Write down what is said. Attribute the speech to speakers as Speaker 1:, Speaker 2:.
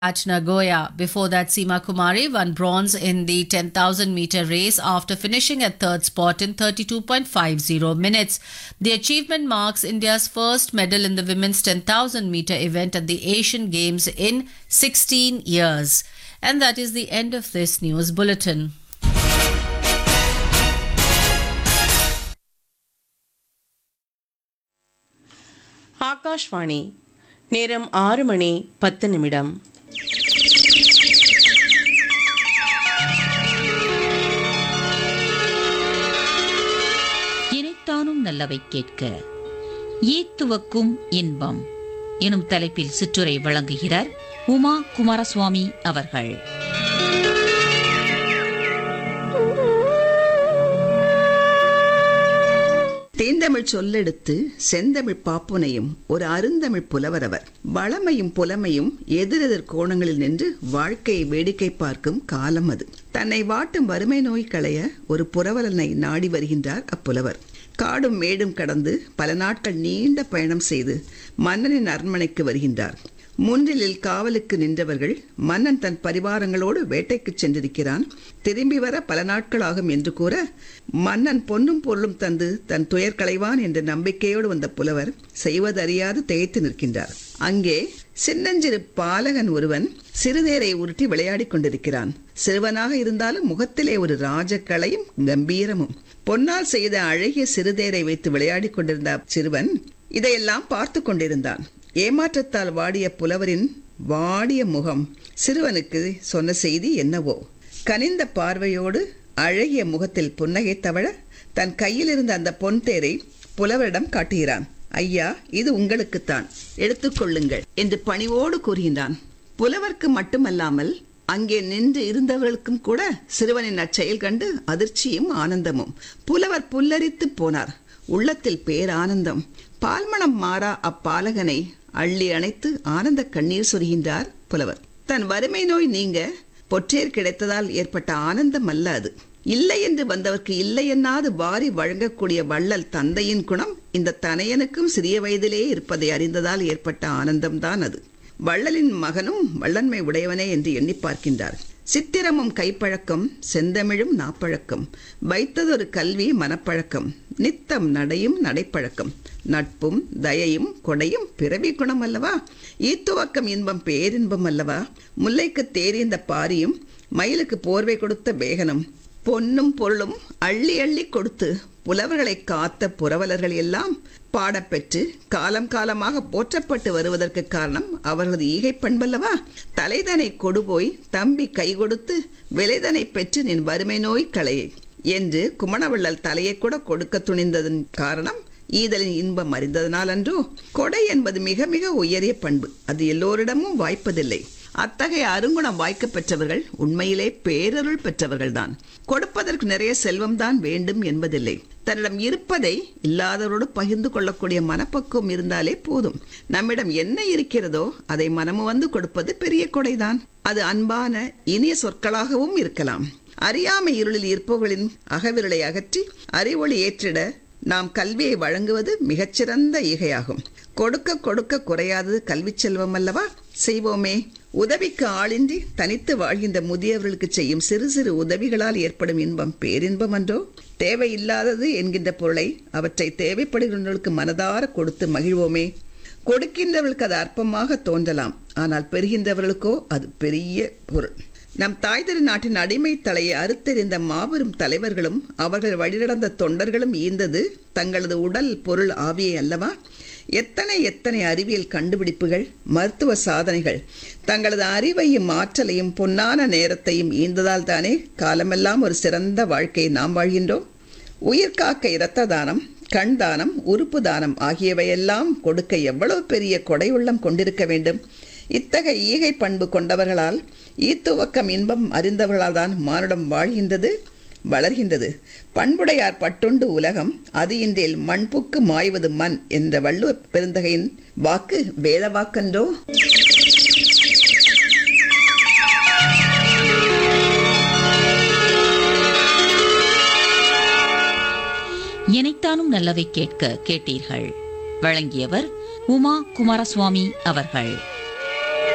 Speaker 1: at Nagoya. Before that, Seema Kumari won bronze in the 10,000 meter race after finishing at third spot in 32.50 minutes. The achievement marks India's first medal in the women's 10,000 meter event at the Asian Games in 16 years. And that is the end of this news bulletin.
Speaker 2: Akashvani நேரம் ஆறு மணி பத்து நிமிடம்
Speaker 3: இனைத்தானும் நல்லவை கேட்க ஈத்துவக்கும் இன்பம் எனும் தலைப்பில் சிற்றுரை வழங்குகிறார் உமா குமாரசுவாமி அவர்கள்
Speaker 4: தேந்தமிழ் சொல்லெடுத்து செந்தமிழ் பாப்புனையும் ஒரு அருந்தமிழ் புலவரவர் வளமையும் புலமையும் எதிரெதிர் கோணங்களில் நின்று வாழ்க்கையை வேடிக்கை பார்க்கும் காலம் அது தன்னை வாட்டும் வறுமை நோய் களைய ஒரு புரவலனை நாடி வருகின்றார் அப்புலவர் காடும் மேடும் கடந்து பல நாட்கள் நீண்ட பயணம் செய்து மன்னனின் அரண்மனைக்கு வருகின்றார் முன்னிலில் காவலுக்கு நின்றவர்கள் மன்னன் தன் பரிவாரங்களோடு வேட்டைக்கு சென்றிருக்கிறான் திரும்பி வர பல நாட்கள் ஆகும் என்று கூற மன்னன் பொன்னும் பொருளும் தந்து தன் துயர் களைவான் என்ற நம்பிக்கையோடு வந்த புலவர் செய்வதறியாது திகைத்து நிற்கின்றார் அங்கே சின்னஞ்சிறு பாலகன் ஒருவன் சிறுநேரை உருட்டி விளையாடிக் கொண்டிருக்கிறான் சிறுவனாக இருந்தாலும் முகத்திலே ஒரு ராஜக்கலையும் கம்பீரமும் பொன்னால் செய்த அழகிய சிறுதேரை வைத்து விளையாடிக் கொண்டிருந்த சிறுவன் இதையெல்லாம் பார்த்து கொண்டிருந்தான் ஏமாற்றத்தால் வாடிய புலவரின் வாடிய முகம் சிறுவனுக்கு சொன்ன செய்தி என்னவோ கனிந்த பார்வையோடு அழகிய முகத்தில் புன்னகை தவழ தன் கையில் இருந்த அந்த பொன் தேரை புலவரிடம் காட்டுகிறான் ஐயா இது உங்களுக்குத்தான் எடுத்துக்கொள்ளுங்கள் என்று பணிவோடு கூறுகின்றான் புலவர்க்கு மட்டுமல்லாமல் அங்கே நின்று இருந்தவர்களுக்கும் கூட சிறுவனின் அச்செயல் கண்டு அதிர்ச்சியும் ஆனந்தமும் புலவர் புல்லரித்து போனார் உள்ளத்தில் பேரானந்தம் பால்மணம் மாறா அப்பாலகனை அள்ளி அணைத்து ஆனந்த கண்ணீர் சொரிகின்றார் புலவர் தன் வறுமை நோய் நீங்க பொற்றேர் கிடைத்ததால் ஏற்பட்ட ஆனந்தம் அல்ல அது இல்லை என்று வந்தவர்க்கு இல்லை என்னாது வாரி வழங்கக்கூடிய வள்ளல் தந்தையின் குணம் இந்த தனையனுக்கும் சிறிய வயதிலே இருப்பதை அறிந்ததால் ஏற்பட்ட ஆனந்தம்தான் அது வள்ளலின் மகனும் வள்ளன்மை உடையவனே என்று எண்ணி பார்க்கின்றார் சித்திரமும் கைப்பழக்கம் செந்தமிழும் நாப்பழக்கம் வைத்ததொரு கல்வி மனப்பழக்கம் நித்தம் நடையும் நடைப்பழக்கம் நட்பும் தயையும் கொடையும் பிறவி குணம் அல்லவா ஈத்துவக்கம் இன்பம் பேரின்பம் அல்லவா முல்லைக்கு தேறிந்த பாரியும் மயிலுக்கு போர்வை கொடுத்த பேகனும் பொன்னும் பொருளும் அள்ளி அள்ளி கொடுத்து புலவர்களை காத்த புரவலர்கள் எல்லாம் பாடப்பெற்று காலம் காலமாக போற்றப்பட்டு வருவதற்கு காரணம் அவர்களது ஈகை பண்பல்லவா தலைதனை கொடுபோய் தம்பி கை கொடுத்து விலைதனை பெற்று நின் வறுமை நோய் களையை என்று குமணவள்ளல் தலையை கூட கொடுக்க துணிந்ததன் காரணம் ஈதலின் இன்பம் அறிந்ததனால் அன்றோ கொடை என்பது மிக மிக உயரிய பண்பு அது எல்லோரிடமும் வாய்ப்பதில்லை அத்தகைய அருங்குணம் வாய்க்க பெற்றவர்கள் உண்மையிலே பேரருள் பெற்றவர்கள்தான் கொடுப்பதற்கு நிறைய செல்வம் தான் வேண்டும் என்பதில்லை தன்னிடம் இருப்பதை இல்லாதவரோடு பகிர்ந்து கொள்ளக்கூடிய மனப்பக்குவம் இருந்தாலே போதும் நம்மிடம் என்ன இருக்கிறதோ அதை மனமு வந்து கொடுப்பது பெரிய கொடைதான் அது அன்பான இனிய சொற்களாகவும் இருக்கலாம் அறியாமை இருளில் இருப்பவர்களின் அகவிரலை அகற்றி அறிவொளி ஏற்றிட நாம் கல்வியை வழங்குவது மிகச்சிறந்த ஈகையாகும் கொடுக்க கொடுக்க குறையாதது கல்வி செல்வம் அல்லவா செய்வோமே உதவிக்கு ஆளின்றி தனித்து வாழ்கின்ற முதியவர்களுக்கு செய்யும் சிறு சிறு உதவிகளால் ஏற்படும் இன்பம் பேரின்பம் அன்றோ தேவையில்லாதது என்கின்ற பொருளை அவற்றை தேவைப்படுகின்றவர்களுக்கு மனதார கொடுத்து மகிழ்வோமே கொடுக்கின்றவர்களுக்கு அது அற்பமாக தோன்றலாம் ஆனால் பெறுகின்றவர்களுக்கோ அது பெரிய பொருள் நம் தாய் திரு நாட்டின் அடிமை தலையை அறுத்தெறிந்த மாபெரும் தலைவர்களும் அவர்கள் வழிநடந்த தொண்டர்களும் ஈந்தது தங்களது உடல் பொருள் ஆவியை அல்லவா எத்தனை எத்தனை அறிவியல் கண்டுபிடிப்புகள் மருத்துவ சாதனைகள் தங்களது அறிவையும் ஆற்றலையும் பொன்னான நேரத்தையும் ஈந்ததால் தானே காலமெல்லாம் ஒரு சிறந்த வாழ்க்கையை நாம் வாழ்கின்றோம் உயிர் காக்க இரத்த தானம் கண் தானம் உறுப்பு தானம் ஆகியவையெல்லாம் கொடுக்க எவ்வளவு பெரிய கொடை உள்ளம் கொண்டிருக்க வேண்டும் இத்தகைய ஈகை பண்பு கொண்டவர்களால் ஈத்துவக்கம் இன்பம் அறிந்தவர்களால் தான் மானுடம் வாழ்கின்றது வளர்கின்றது பண்புடையார் பட்டுண்டு உலகம் அது இன்றில் மண்புக்கு மாய்வது மண் என்ற வள்ளுவ பெருந்தகையின் வாக்கு வேத வாக்கன்றோ
Speaker 3: இனைத்தானும் நல்லவை கேட்க கேட்டீர்கள் வழங்கியவர் உமா குமாரசுவாமி அவர்கள்